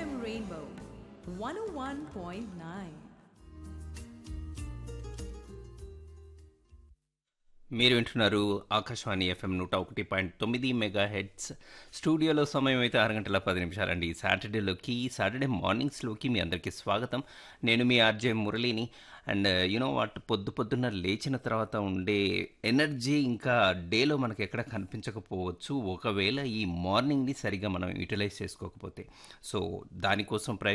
FM Rainbow 101.9. మీరు వింటున్నారు Akashvani FM నూట ఒకటి పాయింట్ తొమ్మిది మెగా హెడ్స్ స్టూడియోలో సమయం అయితే ఆరు గంటల పది నిమిషాలండి సాటర్డేలోకి సాటర్డే మార్నింగ్స్లోకి మీ అందరికీ స్వాగతం నేను మీ ఆర్జే మురళిని అండ్ యూనో వాట్ పొద్దు పొద్దున్న లేచిన తర్వాత ఉండే ఎనర్జీ ఇంకా డేలో మనకి ఎక్కడ కనిపించకపోవచ్చు ఒకవేళ ఈ మార్నింగ్ని సరిగా మనం యూటిలైజ్ చేసుకోకపోతే సో దానికోసం ప్రయత్నం